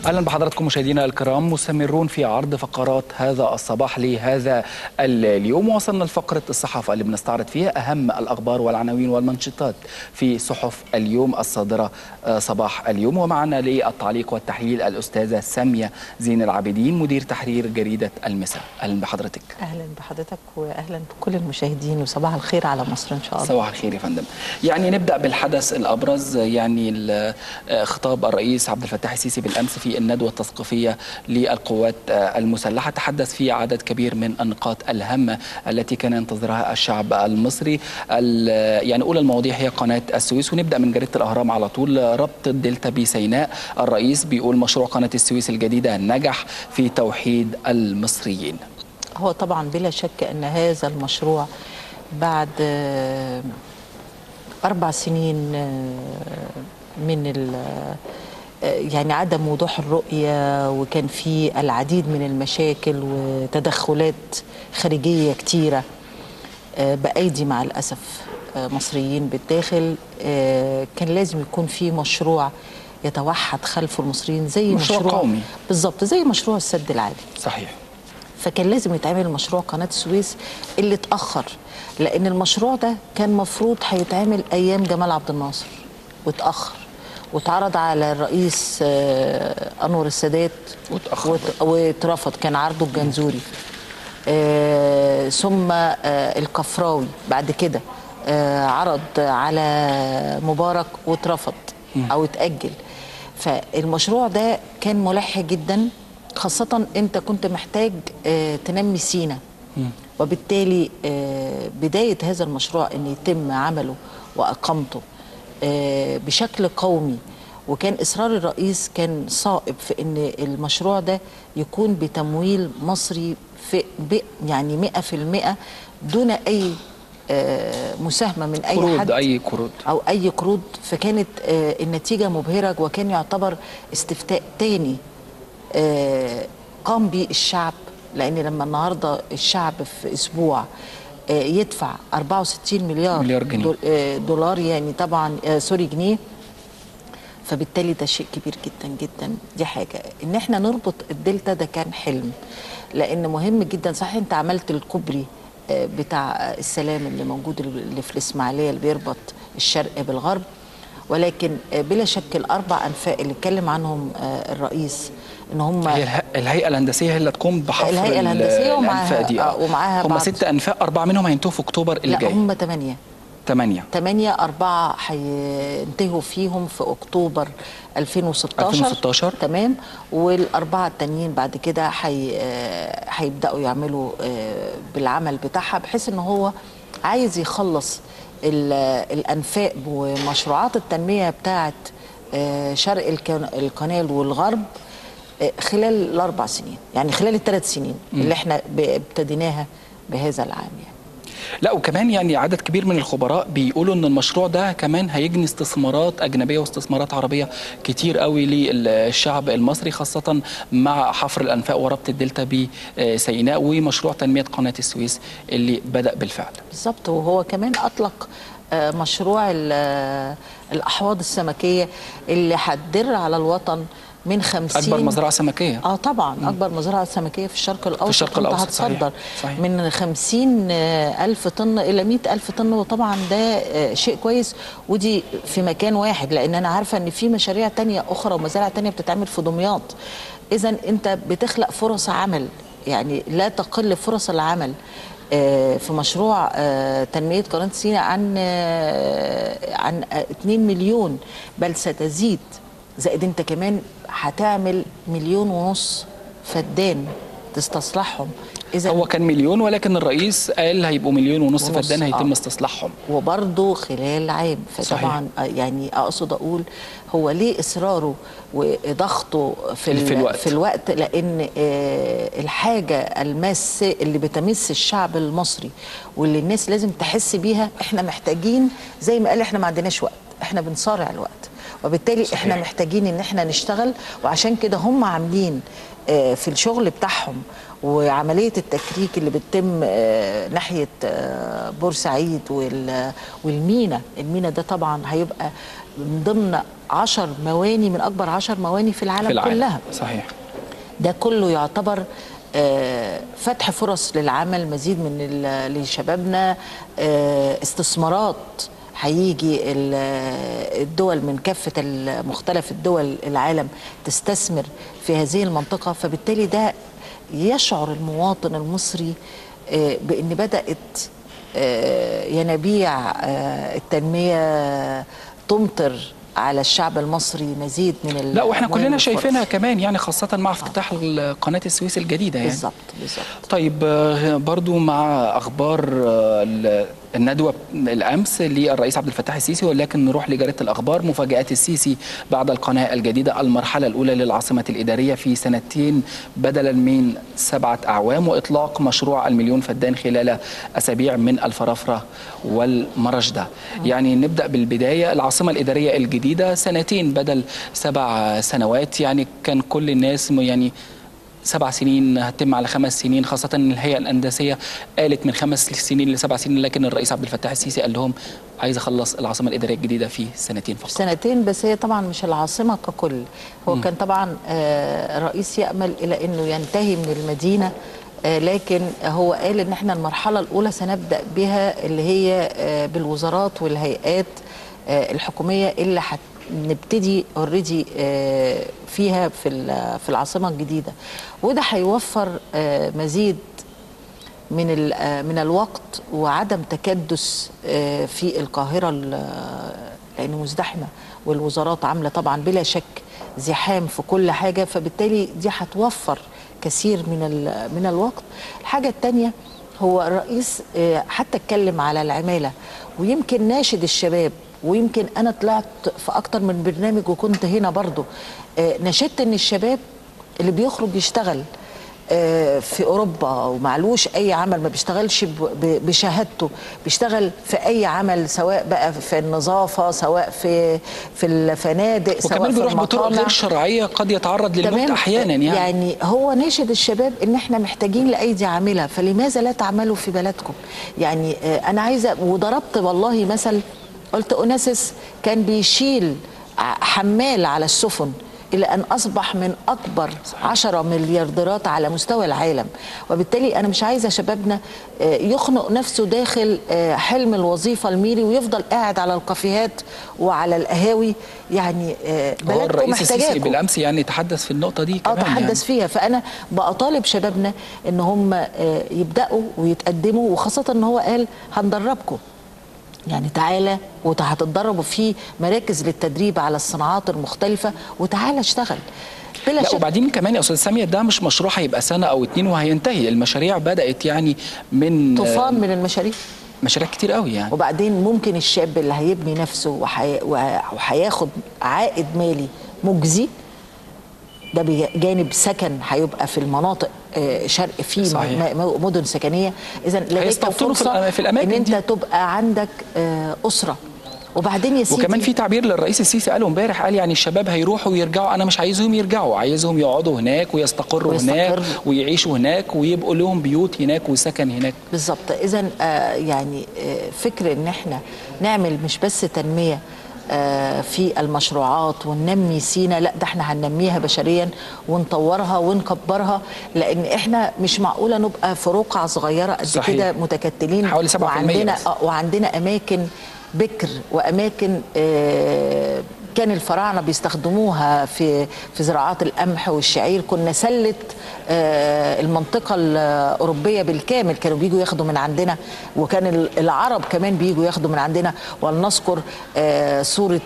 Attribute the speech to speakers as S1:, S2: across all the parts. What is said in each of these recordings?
S1: اهلا بحضراتكم مشاهدينا الكرام مستمرون في عرض فقرات هذا الصباح لهذا اليوم وصلنا لفقره الصحافه اللي بنستعرض فيها اهم الاخبار والعناوين والمنشطات في صحف اليوم الصادره صباح اليوم ومعنا للتعليق والتحليل الاستاذه ساميه زين العابدين مدير تحرير جريده المساء اهلا بحضرتك
S2: اهلا بحضرتك واهلا بكل المشاهدين وصباح الخير على مصر ان شاء الله
S1: صباح الخير يا فندم يعني نبدا بالحدث الابرز يعني خطاب الرئيس عبد الفتاح السيسي بالامس في الندوه التثقيفيه للقوات المسلحه تحدث في عدد كبير من النقاط الهامه التي كان ينتظرها الشعب المصري يعني اولى المواضيع هي قناه السويس ونبدا من جريده الاهرام على طول ربط الدلتا بسيناء الرئيس بيقول مشروع قناه السويس الجديده نجح في توحيد المصريين
S2: هو طبعا بلا شك ان هذا المشروع بعد اربع سنين من يعني عدم وضوح الرؤية وكان في العديد من المشاكل وتدخلات خارجية كتيرة بأيدي مع الأسف مصريين بالداخل كان لازم يكون في مشروع يتوحد خلفه المصريين زي
S1: مشروع, مشروع قومي
S2: بالظبط زي مشروع السد العالي
S1: صحيح
S2: فكان لازم يتعمل مشروع قناة السويس اللي اتأخر لأن المشروع ده كان مفروض هيتعمل أيام جمال عبد الناصر واتأخر واتعرض على الرئيس انور السادات
S1: واتاخر
S2: واترفض كان عرضه الجنزوري آه ثم آه الكفراوي بعد كده آه عرض على مبارك واترفض او اتاجل فالمشروع ده كان ملح جدا خاصه انت كنت محتاج تنمي سينا وبالتالي بدايه هذا المشروع ان يتم عمله واقامته بشكل قومي وكان اصرار الرئيس كان صائب في ان المشروع ده يكون بتمويل مصري في يعني 100% دون اي مساهمه من اي
S1: قروض
S2: حد
S1: اي قروض
S2: او اي قروض فكانت النتيجه مبهره وكان يعتبر استفتاء تاني قام به الشعب لان لما النهارده الشعب في اسبوع يدفع 64 مليار,
S1: مليار جنيه.
S2: دولار يعني طبعا سوري جنيه فبالتالي ده شيء كبير جدا جدا دي حاجه ان احنا نربط الدلتا ده كان حلم لان مهم جدا صحيح انت عملت الكوبري بتاع السلام اللي موجود اللي في الاسماعيليه اللي بيربط الشرق بالغرب ولكن بلا شك الاربع انفاق اللي اتكلم عنهم الرئيس ان هم
S1: هي الهيئه الهندسيه هي اللي تقوم بحفر
S2: الهيئه الهندسيه
S1: ومعاها
S2: دي ومعاها
S1: هم ست انفاق اربعه منهم هينتهوا في اكتوبر اللي
S2: لا
S1: جاي
S2: هم ثمانيه
S1: ثمانية
S2: ثمانية أربعة هينتهوا فيهم في أكتوبر 2016
S1: 2016
S2: تمام والأربعة التانيين بعد كده هيبدأوا يعملوا بالعمل بتاعها بحيث إن هو عايز يخلص الأنفاق ومشروعات التنمية بتاعة شرق القنال والغرب خلال الأربع سنين يعني خلال الثلاث سنين م. اللي احنا ابتديناها بهذا العام يعني
S1: لا وكمان يعني عدد كبير من الخبراء بيقولوا ان المشروع ده كمان هيجني استثمارات اجنبيه واستثمارات عربيه كتير قوي للشعب المصري خاصه مع حفر الانفاق وربط الدلتا بسيناء ومشروع تنميه قناه السويس اللي بدا بالفعل.
S2: بالظبط وهو كمان اطلق مشروع الاحواض السمكيه اللي هتدر على الوطن من 50
S1: اكبر مزرعه سمكيه
S2: اه طبعا م. اكبر مزرعه سمكيه في الشرق الاوسط
S1: في الشرق الاوسط
S2: هتصدر
S1: صحيح. صحيح.
S2: من 50 الف طن الى 100 الف طن وطبعا ده شيء كويس ودي في مكان واحد لان انا عارفه ان في مشاريع تانية اخرى ومزارع تانية بتتعمل في دمياط اذا انت بتخلق فرص عمل يعني لا تقل فرص العمل في مشروع تنمية قناة سيناء عن عن 2 مليون بل ستزيد زائد انت كمان هتعمل مليون ونص فدان تستصلحهم
S1: اذا هو كان مليون ولكن الرئيس قال هيبقوا مليون ونص, ونص فدان هيتم آه. استصلاحهم
S2: وبرضه خلال عام فطبعا يعني اقصد اقول هو ليه اصراره وضغطه في,
S1: في الوقت
S2: في الوقت لان الحاجه الماسه اللي بتمس الشعب المصري واللي الناس لازم تحس بيها احنا محتاجين زي ما قال احنا ما عندناش وقت احنا بنصارع الوقت وبالتالي صحيح. احنا محتاجين ان احنا نشتغل وعشان كده هم عاملين في الشغل بتاعهم وعمليه التكريك اللي بتتم آه، ناحيه آه، بورسعيد وال- والمينا المينا ده طبعا هيبقى من ضمن عشر مواني من اكبر عشر مواني في العالم,
S1: في العالم
S2: كلها
S1: صحيح
S2: ده كله يعتبر آه، فتح فرص للعمل مزيد من ال- لشبابنا آه، استثمارات هيجي ال- الدول من كافة ال- مختلف الدول العالم تستثمر في هذه المنطقة فبالتالي ده يشعر المواطن المصري آه، بأن بدأت آه، ينابيع آه، التنمية تمطر على الشعب المصري مزيد من ال-
S1: لا واحنا
S2: الأموال
S1: كلنا
S2: والفرص.
S1: شايفينها كمان يعني خاصه مع افتتاح قناه السويس الجديده يعني
S2: بالظبط بالظبط
S1: طيب آه، برضو مع اخبار آه، ال- الندوه الامس للرئيس عبد الفتاح السيسي ولكن نروح لجريده الاخبار مفاجات السيسي بعد القناه الجديده المرحله الاولى للعاصمه الاداريه في سنتين بدلا من سبعه اعوام واطلاق مشروع المليون فدان خلال اسابيع من الفرافره والمرجده يعني نبدا بالبدايه العاصمه الاداريه الجديده سنتين بدل سبع سنوات يعني كان كل الناس م- يعني سبع سنين هتتم على خمس سنين خاصة إن الهيئة الهندسية قالت من خمس سنين لسبع سنين لكن الرئيس عبد الفتاح السيسي قال لهم عايز أخلص العاصمة الإدارية الجديدة في سنتين فقط
S2: سنتين بس هي طبعا مش العاصمة ككل هو كان طبعا آه، الرئيس يأمل إلى أنه ينتهي من المدينة آه، لكن هو قال ان احنا المرحله الاولى سنبدا بها اللي هي آه، بالوزارات والهيئات آه، الحكوميه اللي هنبتدي اوريدي فيها في ال- في العاصمه الجديده وده هيوفر آه، مزيد من ال- آه، من الوقت وعدم تكدس آه، في القاهره ال- لانه مزدحمه والوزارات عامله طبعا بلا شك زحام في كل حاجه فبالتالي دي هتوفر كثير من ال- من الوقت الحاجه الثانيه هو الرئيس آه، حتى اتكلم على العماله ويمكن ناشد الشباب ويمكن انا طلعت في اكتر من برنامج وكنت هنا برضو آه، نشدت ان الشباب اللي بيخرج يشتغل آه، في اوروبا ومعلوش اي عمل ما بيشتغلش ب- ب- بشهادته بيشتغل في اي عمل سواء بقى في النظافه سواء في في الفنادق سواء
S1: وكمان
S2: في
S1: بيروح بطرق
S2: المطاعم.
S1: غير شرعية قد يتعرض للموت
S2: تمام
S1: أحيانا يعني,
S2: يعني هو ناشد الشباب ان احنا محتاجين لايدي عامله فلماذا لا تعملوا في بلدكم يعني آه، انا عايزه وضربت والله مثل قلت اوناسيس كان بيشيل ع- حمال على السفن إلى أن أصبح من أكبر عشرة مليارديرات على مستوى العالم وبالتالي أنا مش عايزة شبابنا آه، يخنق نفسه داخل آه، حلم الوظيفة الميري ويفضل قاعد على الكافيهات وعلى القهاوي يعني آه،
S1: هو
S2: بلدكم
S1: الرئيس السيسي
S2: محتاجاكم
S1: بالأمس يعني تحدث في النقطة دي
S2: اه
S1: كمان
S2: تحدث
S1: يعني.
S2: فيها فانا بطالب شبابنا ان هم آه، يبداوا ويتقدموا وخاصه ان هو قال هندربكم يعني تعالى وهتتدربوا في مراكز للتدريب على الصناعات المختلفه وتعالى اشتغل بلا
S1: لا
S2: شك
S1: وبعدين كمان يا استاذ ساميه ده مش مشروع هيبقى سنه او اتنين وهينتهي المشاريع بدات يعني من
S2: طوفان من المشاريع
S1: مشاريع كتير قوي يعني
S2: وبعدين ممكن الشاب اللي هيبني نفسه وحي... وه- وهياخد عائد مالي مجزي ده بجانب سكن هيبقى في المناطق آه، شرق في
S1: صحيح.
S2: م- م- مدن سكنيه اذا لديك
S1: هيستوطنوا في
S2: فرصه
S1: الأ- في الأماكن
S2: ان انت
S1: دي.
S2: تبقى عندك آه، اسره وبعدين يا سيدي
S1: وكمان في تعبير للرئيس السيسي قاله امبارح قال يعني الشباب هيروحوا ويرجعوا انا مش عايزهم يرجعوا عايزهم يقعدوا هناك ويستقروا
S2: ويستقروا.
S1: هناك ويعيشوا هناك ويبقوا لهم بيوت هناك وسكن هناك
S2: بالظبط اذا آه، يعني آه، فكر ان احنا نعمل مش بس تنميه آه، في المشروعات وننمي سينا لا ده احنا هننميها بشريا ونطورها ونكبرها لان احنا مش معقوله نبقى في رقعه صغيره قد
S1: صحيح.
S2: كده متكتلين
S1: حوالي 7%
S2: وعندنا
S1: بس.
S2: آه، وعندنا اماكن بكر واماكن آه، كان الفراعنه بيستخدموها في في زراعات القمح والشعير كنا سله آه، المنطقه الاوروبيه بالكامل كانوا بيجوا ياخدوا من عندنا وكان ال- العرب كمان بيجوا ياخدوا من عندنا ولنذكر آه، سوره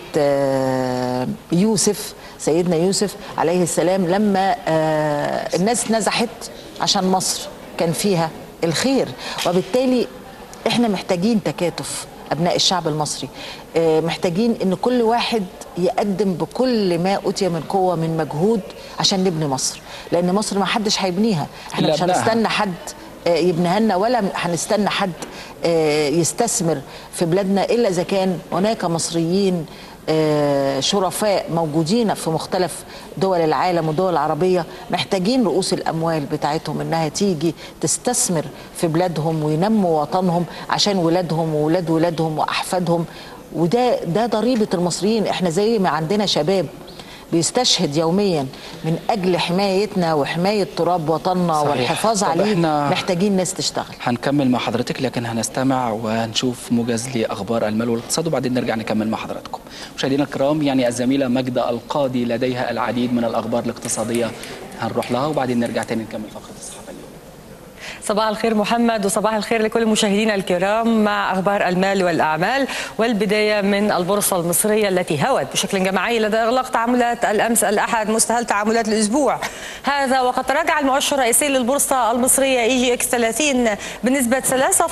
S2: آه، يوسف سيدنا يوسف عليه السلام لما آه، الناس نزحت عشان مصر كان فيها الخير وبالتالي احنا محتاجين تكاتف ابناء الشعب المصري آه، محتاجين ان كل واحد يقدم بكل ما اوتي من قوه من مجهود عشان نبني مصر لان مصر ما حدش هيبنيها احنا
S1: إلا
S2: مش
S1: أبنائها.
S2: هنستنى حد آه، يبنيها لنا ولا هنستنى حد آه، يستثمر في بلادنا الا اذا كان هناك مصريين آه، شرفاء موجودين في مختلف دول العالم والدول العربية محتاجين رؤوس الأموال بتاعتهم إنها تيجي تستثمر في بلادهم وينموا وطنهم عشان ولادهم وولاد ولادهم وأحفادهم وده ده ضريبة المصريين احنا زي ما عندنا شباب بيستشهد يوميا من اجل حمايتنا وحمايه تراب وطننا
S1: صحيح.
S2: والحفاظ
S1: طب
S2: عليه
S1: إحنا-
S2: محتاجين ناس تشتغل
S1: هنكمل مع حضرتك لكن هنستمع ونشوف موجز لاخبار المال والاقتصاد وبعدين نرجع نكمل مع حضراتكم. مشاهدينا الكرام يعني الزميله ماجده القاضي لديها العديد من الاخبار الاقتصاديه هنروح لها وبعدين نرجع تاني نكمل فقره الصحافه اليوم.
S3: صباح الخير محمد وصباح الخير لكل مشاهدينا الكرام مع اخبار المال والاعمال والبدايه من البورصه المصريه التي هوت بشكل جماعي لدى اغلاق تعاملات الامس الاحد مستهل تعاملات الاسبوع هذا وقد تراجع المؤشر الرئيسي للبورصه المصريه اي جي اكس 30 بنسبه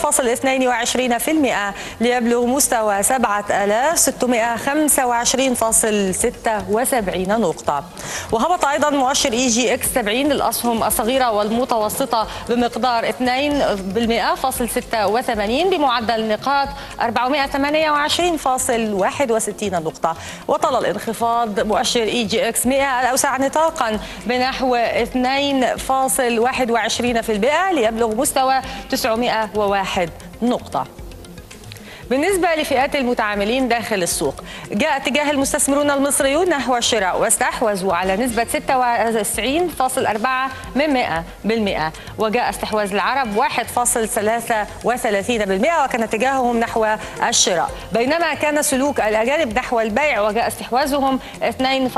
S3: 3.22% ليبلغ مستوى 7625.76 نقطه وهبط ايضا مؤشر اي جي اكس 70 للاسهم الصغيره والمتوسطه بمقدار 2% فاصل 86 بمعدل نقاط 428.61 نقطة وطال الانخفاض مؤشر اي جي اكس 100 الأوسع نطاقا بنحو 2.21% ليبلغ مستوى 901 نقطة بالنسبة لفئات المتعاملين داخل السوق جاء اتجاه المستثمرون المصريون نحو الشراء واستحوذوا على نسبة 96.4 من 100 بالمئة وجاء استحواذ العرب 1.33 بالمئة وكان اتجاههم نحو الشراء بينما كان سلوك الأجانب نحو البيع وجاء استحواذهم 2.64%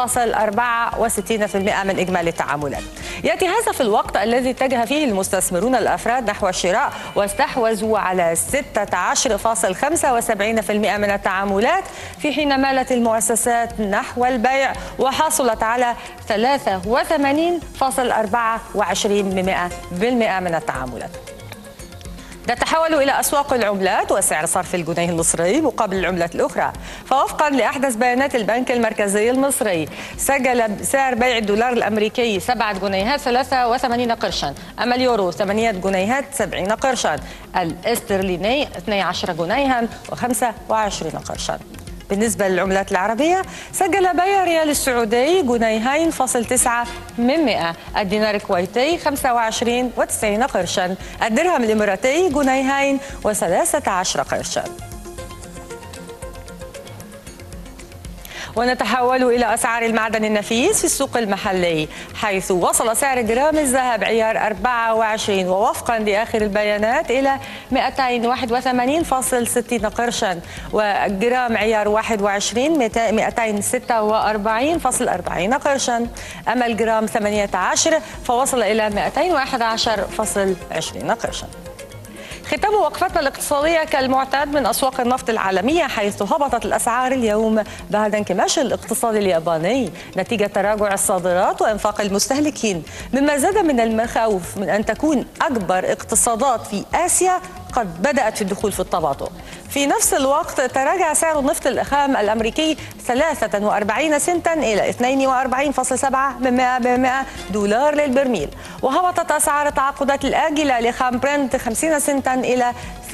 S3: من إجمالي التعاملات يأتي هذا في الوقت الذي اتجه فيه المستثمرون الأفراد نحو الشراء واستحوذوا على 16.5 75% من التعاملات في حين مالت المؤسسات نحو البيع وحصلت على 83.24% من التعاملات نتحول إلى أسواق العملات وسعر صرف الجنيه المصري مقابل العملات الأخرى فوفقا لأحدث بيانات البنك المركزي المصري سجل سعر بيع الدولار الأمريكي 7 جنيهات 83 قرشا أما اليورو 8 جنيهات 70 قرشا الاسترليني 12 جنيها و25 قرشا بالنسبة للعملات العربية سجل بيع ريال السعودي جنيهين فاصل تسعة من مئة الدينار الكويتي 25 و90 قرشا الدرهم الإماراتي جنيهين وثلاثة عشر قرشا ونتحول إلى أسعار المعدن النفيس في السوق المحلي حيث وصل سعر جرام الذهب عيار 24 ووفقا لآخر البيانات إلى 281.60 قرشا وجرام عيار 21 246.40 قرشا أما الجرام 18 فوصل إلى 211.20 قرشا ختام وقفتنا الاقتصادية كالمعتاد من أسواق النفط العالمية حيث هبطت الأسعار اليوم بعد انكماش الاقتصاد الياباني نتيجة تراجع الصادرات وإنفاق المستهلكين مما زاد من المخاوف من أن تكون أكبر اقتصادات في آسيا قد بدأت في الدخول في التباطؤ في نفس الوقت تراجع سعر النفط الخام الأمريكي 43 سنتا إلى 42.7 من 100 بمئة دولار للبرميل وهبطت أسعار التعاقدات الآجلة لخام برنت 50 سنتا إلى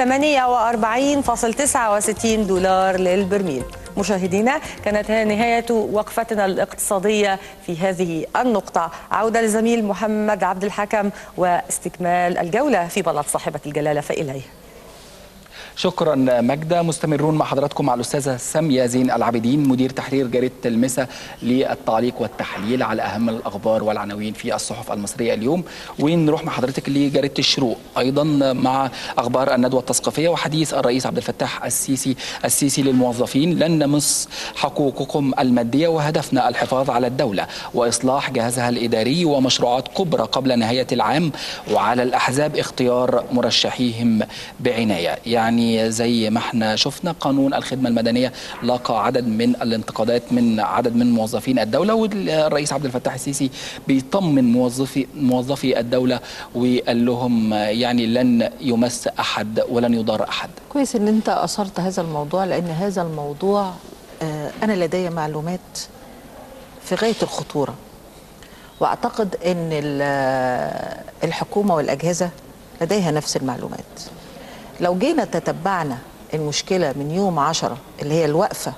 S3: 48.69 دولار للبرميل مشاهدينا كانت نهاية وقفتنا الاقتصادية في هذه النقطة عودة للزميل محمد عبد الحكم واستكمال الجولة في بلد صاحبة الجلالة فإليه
S1: شكرا ماجدة مستمرون مع حضراتكم مع الأستاذة سامية زين العابدين مدير تحرير جريدة المسا للتعليق والتحليل على أهم الأخبار والعناوين في الصحف المصرية اليوم ونروح مع حضرتك لجريدة الشروق أيضا مع أخبار الندوة التثقيفية وحديث الرئيس عبد الفتاح السيسي السيسي للموظفين لن نمس حقوقكم المادية وهدفنا الحفاظ على الدولة وإصلاح جهازها الإداري ومشروعات كبرى قبل نهاية العام وعلى الأحزاب اختيار مرشحيهم بعناية يعني زي ما احنا شفنا قانون الخدمة المدنية لاقى عدد من الانتقادات من عدد من موظفين الدولة والرئيس عبد الفتاح السيسي بيطمن موظفي موظفي الدولة وقال لهم يعني لن يمس أحد ولن يضار أحد
S2: كويس ان انت اثرت هذا الموضوع لان هذا الموضوع آه، انا لدي معلومات في غايه الخطوره واعتقد ان ال- آه، الحكومه والاجهزه لديها نفس المعلومات لو جينا تتبعنا المشكله من يوم عشرة اللي هي الوقفه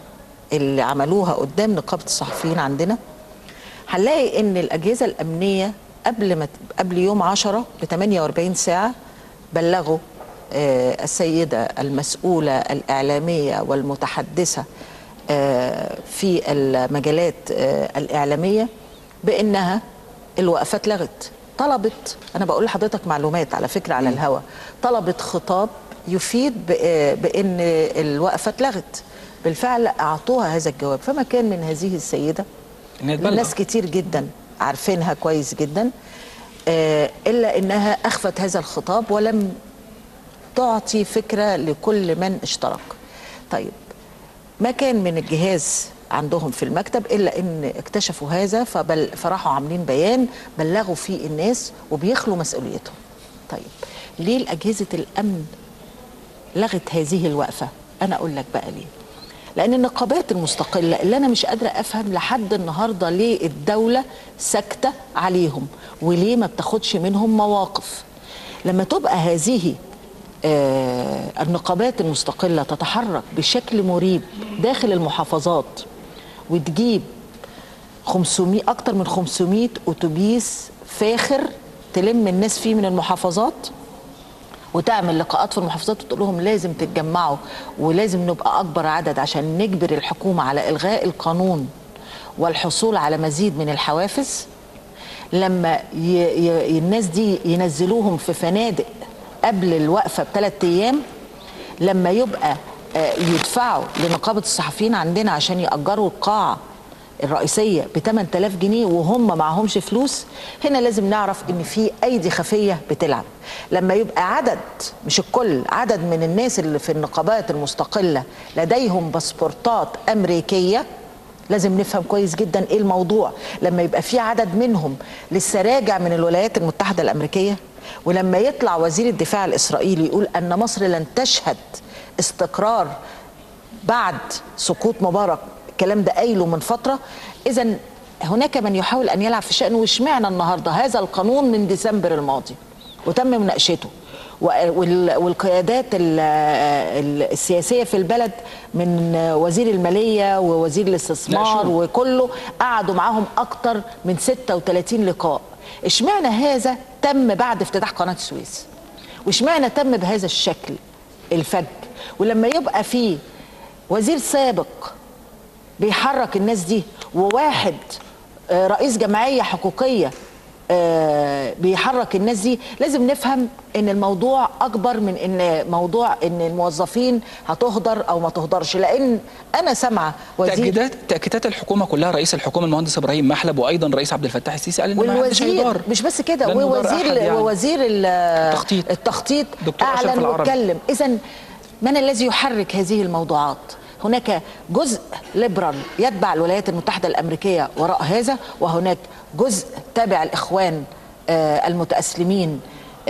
S2: اللي عملوها قدام نقابه الصحفيين عندنا هنلاقي ان الاجهزه الامنيه قبل ما قبل يوم 10 ب 48 ساعه بلغوا آه، السيده المسؤوله الاعلاميه والمتحدثه آه، في المجالات آه، الاعلاميه بانها الوقفه اتلغت طلبت انا بقول لحضرتك معلومات على فكره على الهوا طلبت خطاب يفيد ب- بان الوقفه اتلغت بالفعل اعطوها هذا الجواب فما كان من هذه السيده
S1: إن يتبلغ.
S2: ناس كتير جدا عارفينها كويس جدا آه، الا انها اخفت هذا الخطاب ولم تعطي فكره لكل من اشترك طيب ما كان من الجهاز عندهم في المكتب الا ان اكتشفوا هذا فبل فراحوا عاملين بيان بلغوا فيه الناس وبيخلوا مسؤوليتهم طيب ليه اجهزه الامن لغت هذه الوقفه انا اقول لك بقى ليه لان النقابات المستقله اللي انا مش قادره افهم لحد النهارده ليه الدوله ساكته عليهم وليه ما بتاخدش منهم مواقف لما تبقى هذه آه النقابات المستقله تتحرك بشكل مريب داخل المحافظات وتجيب 500 اكتر من 500 اتوبيس فاخر تلم الناس فيه من المحافظات وتعمل لقاءات في المحافظات وتقول لهم لازم تتجمعوا ولازم نبقى اكبر عدد عشان نجبر الحكومه على الغاء القانون والحصول على مزيد من الحوافز لما ي... ي... الناس دي ينزلوهم في فنادق قبل الوقفه بثلاث ايام لما يبقى آه، يدفعوا لنقابه الصحفيين عندنا عشان ياجروا القاعه الرئيسيه ب 8000 جنيه وهم معهمش فلوس هنا لازم نعرف ان في ايدي خفيه بتلعب لما يبقى عدد مش الكل عدد من الناس اللي في النقابات المستقله لديهم باسبورتات امريكيه لازم نفهم كويس جدا ايه الموضوع لما يبقى في عدد منهم لسه راجع من الولايات المتحده الامريكيه ولما يطلع وزير الدفاع الاسرائيلي يقول ان مصر لن تشهد استقرار بعد سقوط مبارك الكلام ده قايله من فتره اذا هناك من يحاول ان يلعب في شانه واشمعنى النهارده هذا القانون من ديسمبر الماضي وتم مناقشته وال- والقيادات ال- ال- السياسيه في البلد من وزير الماليه ووزير الاستثمار
S1: ناقشوه.
S2: وكله قعدوا معاهم اكتر من 36 لقاء اشمعنى هذا تم بعد افتتاح قناه السويس واشمعنى تم بهذا الشكل الفج ولما يبقى في وزير سابق بيحرك الناس دي وواحد آه، رئيس جمعيه حقوقيه آه، بيحرك الناس دي لازم نفهم ان الموضوع اكبر من ان موضوع ان الموظفين هتهدر او ما تهدرش لان انا سامعه وزير
S1: تأكيدات تأكيدات الحكومة كلها رئيس الحكومة المهندس إبراهيم محلب وأيضا رئيس عبد الفتاح السيسي قال إن ما عندش
S2: والوزير
S1: هيدار
S2: مش بس كده
S1: لن يدار
S2: ووزير
S1: أحد يعني.
S2: ووزير ال-
S1: التخطيط.
S2: التخطيط
S1: دكتور أشرف
S2: اعلن
S1: العربي.
S2: واتكلم اذا من الذي يحرك هذه الموضوعات هناك جزء ليبرال يتبع الولايات المتحده الامريكيه وراء هذا وهناك جزء تابع الاخوان آه، المتاسلمين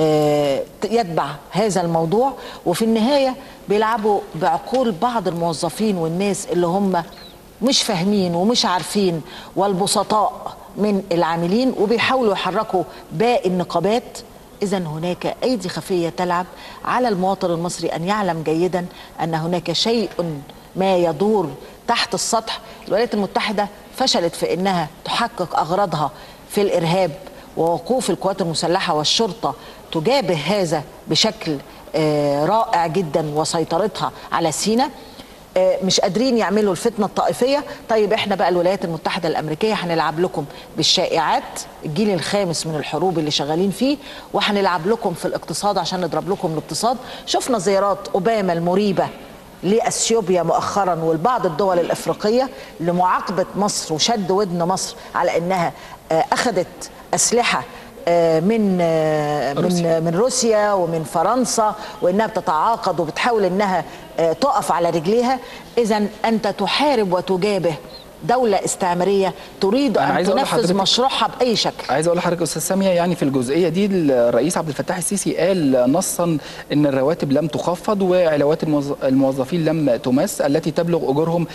S2: آه، يتبع هذا الموضوع وفي النهايه بيلعبوا بعقول بعض الموظفين والناس اللي هم مش فاهمين ومش عارفين والبسطاء من العاملين وبيحاولوا يحركوا باقي النقابات إذا هناك أيدي خفية تلعب على المواطن المصري أن يعلم جيدا أن هناك شيء ما يدور تحت السطح الولايات المتحدة فشلت في أنها تحقق أغراضها في الإرهاب ووقوف القوات المسلحة والشرطة تجابه هذا بشكل آه، رائع جدا وسيطرتها على سيناء آه، مش قادرين يعملوا الفتنه الطائفيه طيب احنا بقى الولايات المتحده الامريكيه هنلعب لكم بالشائعات الجيل الخامس من الحروب اللي شغالين فيه وهنلعب لكم في الاقتصاد عشان نضرب لكم الاقتصاد شفنا زيارات اوباما المريبه لاثيوبيا مؤخرا ولبعض الدول الافريقيه لمعاقبه مصر وشد ودن مصر على انها آه، اخذت اسلحه آه، من آه،
S1: روسيا.
S2: من من روسيا ومن فرنسا وانها بتتعاقد وبتحاول انها آه، تقف على رجليها اذا انت تحارب وتجابه دولة استعمارية تريد
S1: أنا
S2: أن
S1: عايز أقول
S2: تنفذ
S1: لحضرتك-
S2: مشروعها بأي شكل
S1: عايز اقول لحضرتك استاذ ساميه يعني في الجزئيه دي الرئيس عبد الفتاح السيسي قال نصا ان الرواتب لم تخفض وعلاوات الموظ- الموظفين لم تمس التي تبلغ اجورهم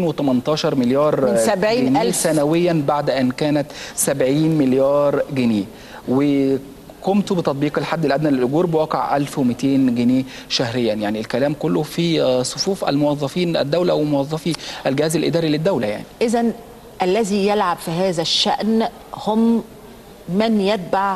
S1: 218 مليار
S2: من 70
S1: جنيه
S2: ألف.
S1: سنويا بعد ان كانت 70 مليار جنيه و قمتوا بتطبيق الحد الادنى للاجور بواقع 1200 جنيه شهريا يعني الكلام كله في آه، صفوف الموظفين الدوله وموظفي الجهاز الاداري للدوله يعني
S2: إذا الذي يلعب في هذا الشأن هم من يتبع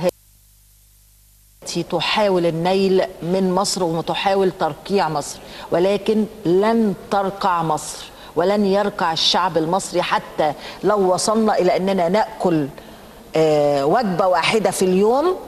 S2: التي تحاول النيل من مصر وتحاول ترقيع مصر ولكن لن ترقع مصر ولن يرقع الشعب المصري حتى لو وصلنا إلى أننا نأكل آه، وجبة واحدة في اليوم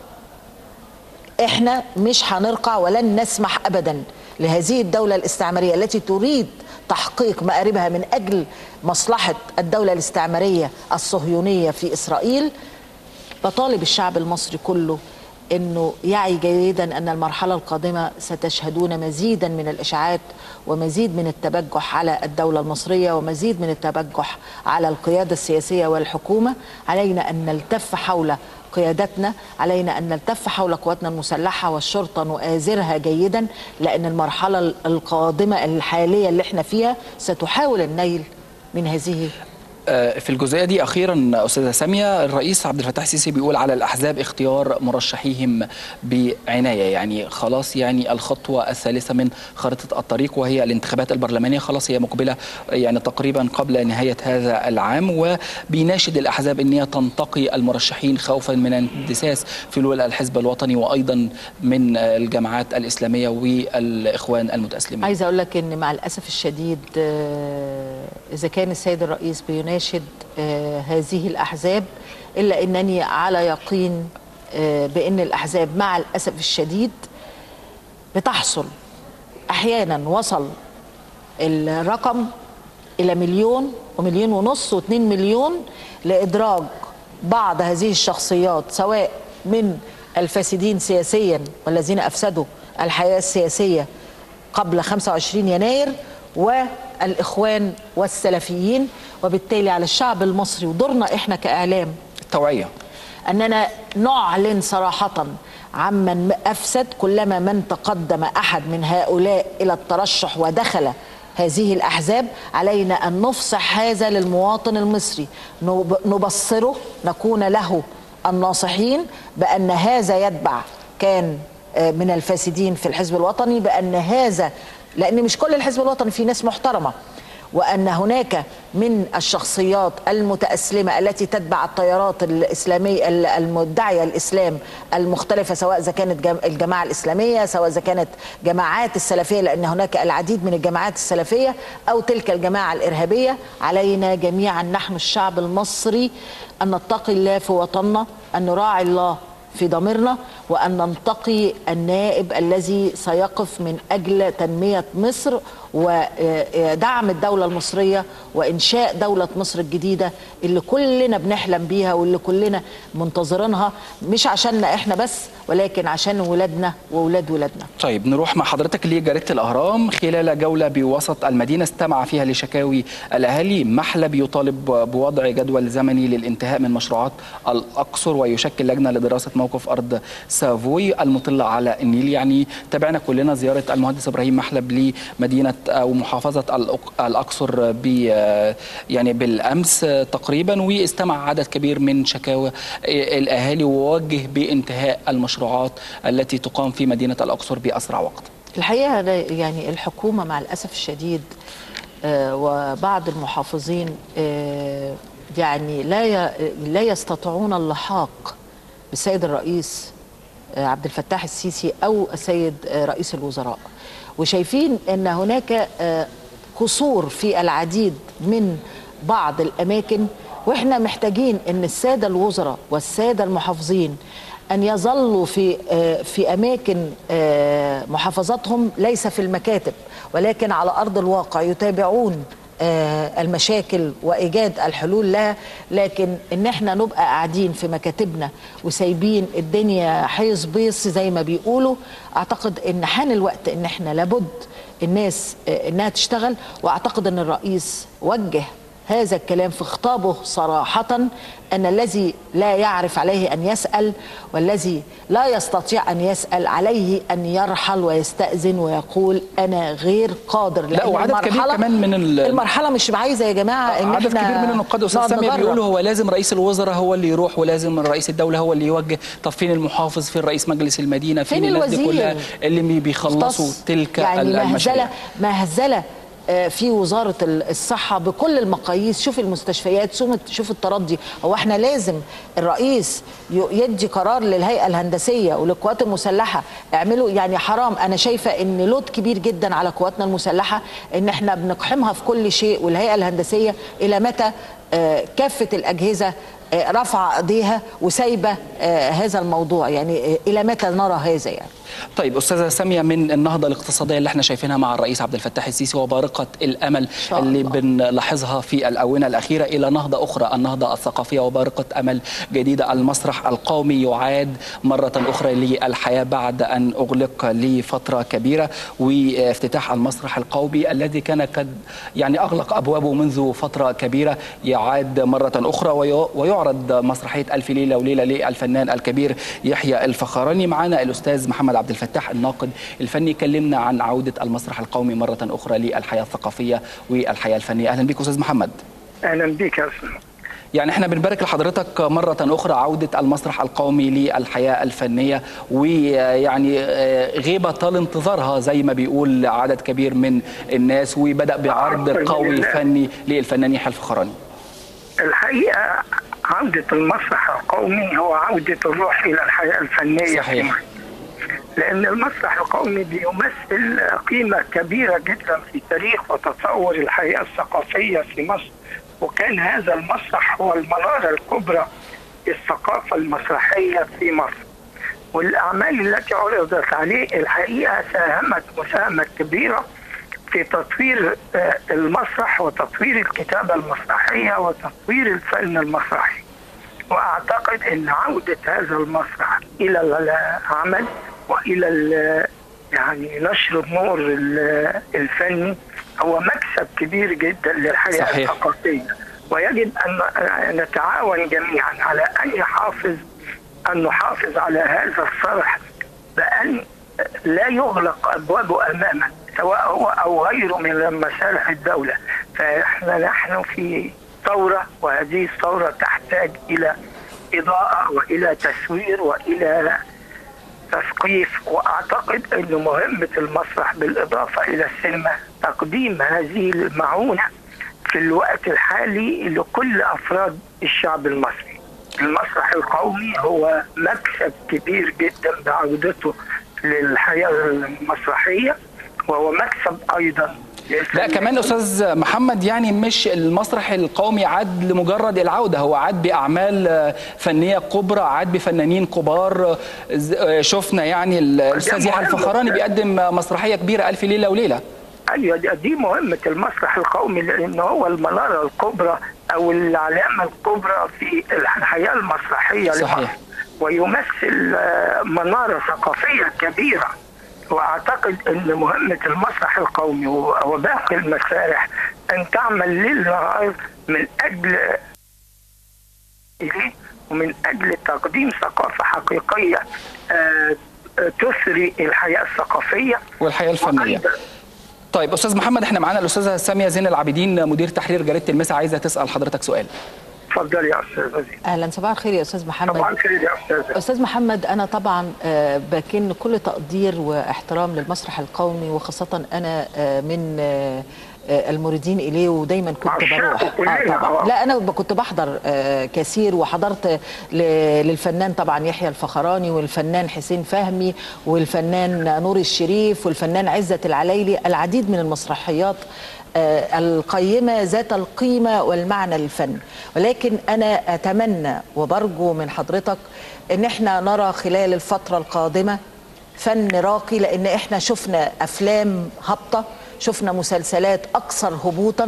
S2: احنا مش هنرقع ولن نسمح ابدا لهذه الدوله الاستعماريه التي تريد تحقيق مآربها من اجل مصلحه الدوله الاستعماريه الصهيونيه في اسرائيل بطالب الشعب المصري كله انه يعي جيدا ان المرحله القادمه ستشهدون مزيدا من الاشاعات ومزيد من التبجح على الدوله المصريه ومزيد من التبجح على القياده السياسيه والحكومه علينا ان نلتف حول قيادتنا علينا ان نلتف حول قواتنا المسلحه والشرطه نؤازرها جيدا لان المرحله القادمه الحاليه اللي احنا فيها ستحاول النيل من هذه
S1: آه، في الجزئيه دي اخيرا استاذه ساميه الرئيس عبد الفتاح السيسي بيقول على الاحزاب اختيار مرشحيهم بعنايه يعني خلاص يعني الخطوه الثالثه من خارطه الطريق وهي الانتخابات البرلمانيه خلاص هي مقبله يعني تقريبا قبل نهايه هذا العام وبيناشد الاحزاب ان هي تنتقي المرشحين خوفا من اندساس فلول الحزب الوطني وايضا من الجماعات الاسلاميه والاخوان المتاسلمين
S2: عايزه اقول لك ان مع الاسف الشديد آه، اذا كان السيد الرئيس بيناشد آه، هذه الاحزاب الا انني على يقين آه، بان الاحزاب مع الاسف الشديد بتحصل احيانا وصل الرقم الى مليون ومليون ونص واثنين مليون لادراج بعض هذه الشخصيات سواء من الفاسدين سياسيا والذين افسدوا الحياه السياسيه قبل 25 يناير والاخوان والسلفيين وبالتالي على الشعب المصري ودورنا احنا كاعلام
S1: التوعيه
S2: اننا نعلن صراحه عمن افسد كلما من تقدم احد من هؤلاء الى الترشح ودخل هذه الاحزاب علينا ان نفصح هذا للمواطن المصري نب- نبصره نكون له الناصحين بان هذا يتبع كان آه، من الفاسدين في الحزب الوطني بان هذا لان مش كل الحزب الوطني فيه ناس محترمه وان هناك من الشخصيات المتاسلمه التي تتبع التيارات الاسلاميه المدعيه الاسلام المختلفه سواء اذا كانت جم- الجماعه الاسلاميه سواء اذا كانت جماعات السلفيه لان هناك العديد من الجماعات السلفيه او تلك الجماعه الارهابيه علينا جميعا نحن الشعب المصري ان نتقي الله في وطننا ان نراعي الله في ضميرنا وأن ننتقي النائب الذي سيقف من أجل تنمية مصر ودعم الدولة المصرية وإنشاء دولة مصر الجديدة اللي كلنا بنحلم بيها واللي كلنا منتظرينها مش عشاننا إحنا بس ولكن عشان ولادنا وولاد ولادنا
S1: طيب نروح مع حضرتك لجريدة الأهرام خلال جولة بوسط المدينة استمع فيها لشكاوي الأهالي محلب يطالب بوضع جدول زمني للانتهاء من مشروعات الأقصر ويشكل لجنة لدراسة موقف أرض سافوي المطلة على النيل يعني تابعنا كلنا زيارة المهندس إبراهيم محلب لمدينة أو محافظة الأق- الأقصر ب يعني بالأمس تقريبا واستمع عدد كبير من شكاوى الأهالي ووجه بانتهاء المشروعات التي تقام في مدينة الأقصر بأسرع وقت
S2: الحقيقه أنا يعني الحكومه مع الاسف الشديد آه، وبعض المحافظين آه، يعني لا ي- لا يستطيعون اللحاق بالسيد الرئيس آه، عبد الفتاح السيسي او السيد آه، رئيس الوزراء وشايفين ان هناك آه، قصور في العديد من بعض الاماكن واحنا محتاجين ان الساده الوزراء والساده المحافظين ان يظلوا في آه، في اماكن آه، محافظاتهم ليس في المكاتب ولكن على ارض الواقع يتابعون آه، المشاكل وايجاد الحلول لها لكن ان احنا نبقى قاعدين في مكاتبنا وسايبين الدنيا حيص بيص زي ما بيقولوا اعتقد ان حان الوقت ان احنا لابد الناس آه، انها تشتغل واعتقد ان الرئيس وجه هذا الكلام في خطابه صراحة أن الذي لا يعرف عليه أن يسأل والذي لا يستطيع أن يسأل عليه أن يرحل ويستأذن ويقول أنا غير قادر
S1: لا
S2: لأن
S1: وعدد كبير
S2: المرحلة-
S1: كمان من ال-
S2: المرحلة مش عايزة يا جماعة إن
S1: عدد
S2: إحنا
S1: كبير من النقاد استاذ
S2: نقعد
S1: سامي
S2: نجرب.
S1: بيقولوا هو لازم رئيس الوزراء هو اللي يروح ولازم رئيس الدوله هو اللي يوجه طب فين المحافظ فين رئيس مجلس المدينه فين,
S2: فين
S1: الناس دي
S2: الوزير؟
S1: كلها اللي بيخلصوا
S2: مختص.
S1: تلك
S2: يعني
S1: ال- المشاريع
S2: مهزله مهزله آه، في وزاره ال- الصحه بكل المقاييس شوف المستشفيات شوف شوف التردي هو احنا لازم الرئيس ي- يدي قرار للهيئه الهندسيه وللقوات المسلحه اعملوا يعني حرام انا شايفه ان لود كبير جدا على قواتنا المسلحه ان احنا بنقحمها في كل شيء والهيئه الهندسيه الى متى آه، كافه الاجهزه آه، رافعه ايديها وسايبه آه، هذا الموضوع يعني آه، الى متى نرى هذا يعني
S1: طيب استاذه ساميه من النهضه الاقتصاديه اللي احنا شايفينها مع الرئيس عبد الفتاح السيسي وبارقه الامل
S2: شاء
S1: اللي
S2: الله.
S1: بنلاحظها في الاونه الاخيره الى نهضه اخرى النهضه الثقافيه وبارقه امل جديده المسرح القومي يعاد مره اخرى للحياه بعد ان اغلق لفتره كبيره وافتتاح المسرح القومي الذي كان قد يعني اغلق ابوابه منذ فتره كبيره يعاد مره اخرى وي- ويعرض مسرحيه الف ليله وليله للفنان الكبير يحيى الفخراني معنا الاستاذ محمد عبد الفتاح الناقد الفني كلمنا عن عوده المسرح القومي مره اخرى للحياه الثقافيه والحياه الفنيه اهلا بك استاذ محمد
S4: اهلا بك يا استاذ
S1: يعني احنا بنبارك لحضرتك مرة أخرى عودة المسرح القومي للحياة الفنية ويعني آه، غيبة طال انتظارها زي ما بيقول عدد كبير من الناس وبدأ بعرض قوي فني للفنان يحيى الفخراني
S4: الحقيقه عوده المسرح القومي هو عوده الروح الى الحياه الفنيه
S1: صحيح.
S4: في مصر. لان المسرح القومي بيمثل قيمه كبيره جدا في تاريخ وتطور الحياه الثقافيه في مصر وكان هذا المسرح هو المناره الكبرى للثقافه المسرحيه في مصر والاعمال التي عرضت عليه الحقيقه ساهمت مساهمه كبيره في تطوير آه، المسرح وتطوير الكتابه المسرحيه وتطوير الفن المسرحي واعتقد ان عوده هذا المسرح الى العمل والى ال- يعني نشر النور ال- الفني هو مكسب كبير جدا للحياه
S1: صحيح.
S4: الثقافيه ويجب ان أن نتعاون جميعا على ان يحافظ ان نحافظ على هذا الصرح بان لا يغلق ابوابه امامنا سواء هو او غيره من مصالح الدوله فاحنا نحن في ثوره وهذه الثوره تحتاج الى اضاءه والى تسوير والى تثقيف واعتقد ان مهمه المسرح بالاضافه الى السينما تقديم هذه المعونه في الوقت الحالي لكل افراد الشعب المصري. المسرح القومي هو مكسب كبير جدا بعودته للحياه المسرحيه وهو مكسب ايضا
S1: لا
S4: للفنانين.
S1: كمان استاذ محمد يعني مش المسرح القومي عاد لمجرد العوده هو عاد باعمال آه، فنيه كبرى عاد بفنانين كبار آه، ز- آه، شفنا يعني الاستاذ يحيى
S4: مهم.
S1: الفخراني بيقدم آه، مسرحيه كبيره الف ليله وليله
S4: ايوه دي- دي مهمه المسرح القومي لان هو المناره الكبرى او العلامه الكبرى في الحياه المسرحيه
S1: صحيح.
S4: لمصر ويمثل آه، مناره ثقافيه كبيره واعتقد ان مهمه المسرح القومي و- وباقي المسارح ان تعمل ليل نهار من اجل إليه ومن اجل تقديم ثقافه حقيقيه آه، آه، تثري الحياه الثقافيه
S1: والحياه الفنيه
S4: وأيضاً
S1: طيب استاذ محمد احنا معانا الاستاذه ساميه زين العابدين مدير تحرير جريده المسا عايزه تسال حضرتك سؤال
S4: اتفضل يا استاذ وزير
S2: اهلا صباح الخير يا استاذ محمد
S4: طبعا خير يا استاذ
S2: استاذ محمد انا طبعا آه، بكن كل تقدير واحترام للمسرح القومي وخاصه انا آه، من آه، آه، المريدين اليه ودايما كنت
S4: عشاقه
S2: بروح
S4: كلنا،
S2: طبعا
S4: آه.
S2: لا انا ب- كنت بحضر آه، كثير وحضرت ل- للفنان طبعا يحيى الفخراني والفنان حسين فهمي والفنان نور الشريف والفنان عزت العلايلي العديد من المسرحيات آه، القيمة ذات القيمة والمعنى للفن ولكن أنا أتمنى وبرجو من حضرتك أن احنا نرى خلال الفترة القادمة فن راقي لأن احنا شفنا أفلام هابطة شفنا مسلسلات أكثر هبوطا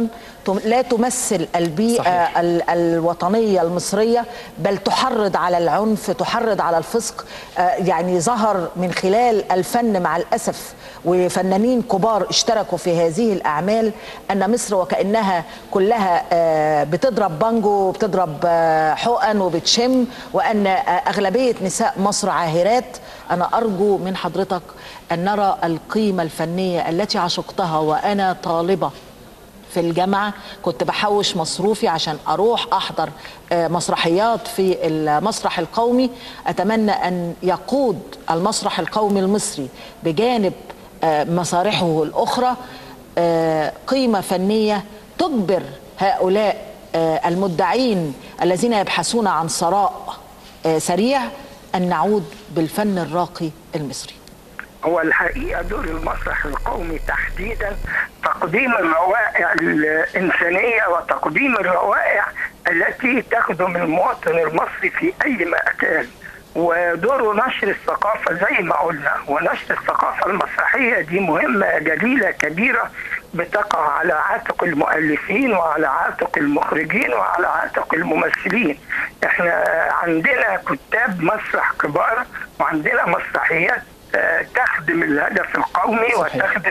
S2: تم- لا تمثل البيئة
S1: صحيح.
S2: ال- الوطنية المصرية بل تحرض على العنف تحرض على الفسق آه، يعني ظهر من خلال الفن مع الأسف وفنانين كبار اشتركوا في هذه الأعمال أن مصر وكأنها كلها آه، بتضرب بانجو وبتضرب آه، حقن وبتشم وأن آه، أغلبية نساء مصر عاهرات أنا أرجو من حضرتك أن نرى القيمة الفنية التي عشقتها وأنا طالبة في الجامعة كنت بحوش مصروفي عشان أروح أحضر آه، مسرحيات في المسرح القومي أتمنى أن يقود المسرح القومي المصري بجانب آه، مسارحه الأخرى آه، قيمة فنية تجبر هؤلاء آه، المدعين الذين يبحثون عن ثراء آه، سريع أن نعود بالفن الراقي المصري
S4: هو الحقيقة دور المسرح القومي تحديدا تقديم الروائع الإنسانية وتقديم الروائع التي تخدم المواطن المصري في أي مكان ودوره نشر الثقافة زي ما قلنا ونشر الثقافة المسرحية دي مهمة جليلة كبيرة بتقع على عاتق المؤلفين وعلى عاتق المخرجين وعلى عاتق الممثلين احنا عندنا كتاب مسرح كبار وعندنا مسرحيات آه، تخدم الهدف القومي
S1: صحيح.
S4: وتخدم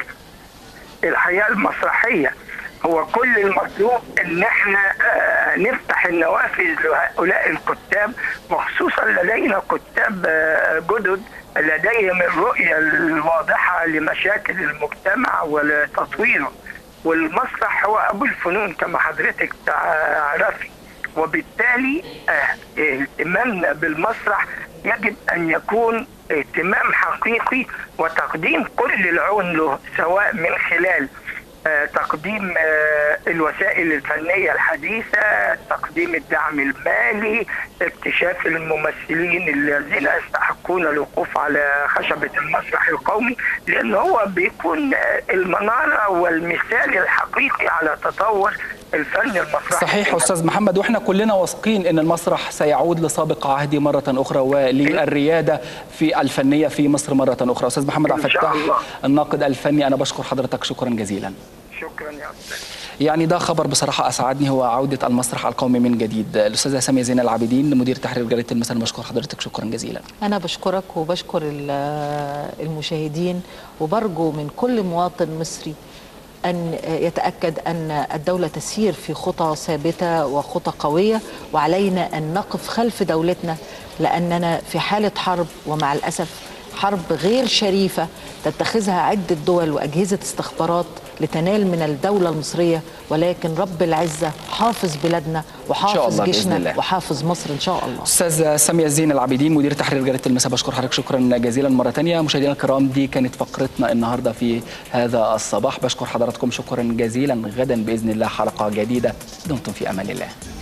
S4: الحياه المسرحيه هو كل المطلوب ان احنا آه، نفتح النوافذ لهؤلاء الكتاب وخصوصا لدينا كتاب آه، جدد لديهم الرؤيه الواضحه لمشاكل المجتمع ولتطويره والمسرح هو ابو الفنون كما حضرتك تعرفي وبالتالي آه، اهتمامنا بالمسرح يجب ان يكون اهتمام حقيقي وتقديم كل العون له سواء من خلال آه، تقديم آه، الوسائل الفنية الحديثة تقديم الدعم المالي اكتشاف الممثلين الذين يستحقون الوقوف على خشبة المسرح القومي لأن هو بيكون آه، المنارة والمثال الحقيقي على تطور الفن المسرحي
S1: صحيح استاذ محمد واحنا كلنا واثقين ان المسرح سيعود لسابق عهده مره اخرى وللرياده في الفنيه في مصر مره اخرى استاذ محمد عبد
S4: إن شاء
S1: الفتاح
S4: الله.
S1: الناقد الفني انا بشكر حضرتك شكرا جزيلا
S4: شكرا يا أستاذ
S1: يعني ده خبر بصراحة أسعدني هو عودة المسرح القومي من جديد الأستاذة سامية زين العابدين مدير تحرير جريدة المثل بشكر حضرتك شكرا جزيلا
S2: أنا بشكرك وبشكر ال- المشاهدين وبرجو من كل مواطن مصري أن يتأكد أن الدولة تسير في خطى ثابتة وخطى قوية وعلينا أن نقف خلف دولتنا لأننا في حالة حرب ومع الأسف حرب غير شريفة تتخذها عدة دول وأجهزة استخبارات لتنال من الدولة المصرية ولكن رب العزة حافظ بلادنا وحافظ
S1: الله بإذن
S2: جيشنا
S1: الله.
S2: وحافظ مصر إن شاء الله
S1: أستاذ سامية زين العابدين مدير تحرير جريدة المساء بشكر حضرتك شكرا جزيلا مرة تانية مشاهدينا الكرام دي كانت فقرتنا النهاردة في هذا الصباح بشكر حضراتكم شكرا جزيلا غدا بإذن الله حلقة جديدة دمتم في أمان الله